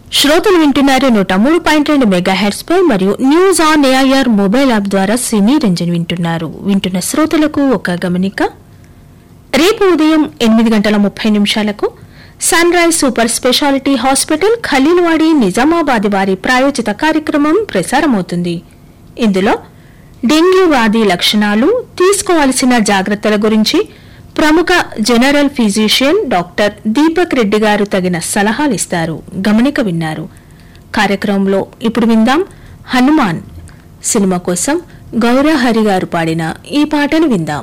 శ్రోతలు వింటున్నారు నూట మూడు పాయింట్ రెండు మెగా హెడ్స్ పై మరియు news on AIR mobile app ద్వారా సినీ రంజన్ వింటున్నారు వింటున్న శ్రోతలకు ఒక గమనిక రేపు ఉదయం ఎనిమిది గంటల ముప్పై నిమిషాలకు sunrise super speciality hospital Khaleelwadi Nizamabad వారి ప్రాయోజిత కార్యక్రమం ప్రసారమవుతుంది ఇందులో డెంగ్యూ వ్యాధి లక్షణాలు తీసుకోవాల్సిన జాగ్రత్తల గురించి ప్రముఖ general physician doctor Deepak Reddy garu తగిన సలహాలిస్తారు గమనిక విన్నారు కార్యక్రమంలో ఇప్పుడు విందాం హనుమాన్ సినిమా కోసం గౌరహరి గారు పాడిన ఈ పాటను విందాం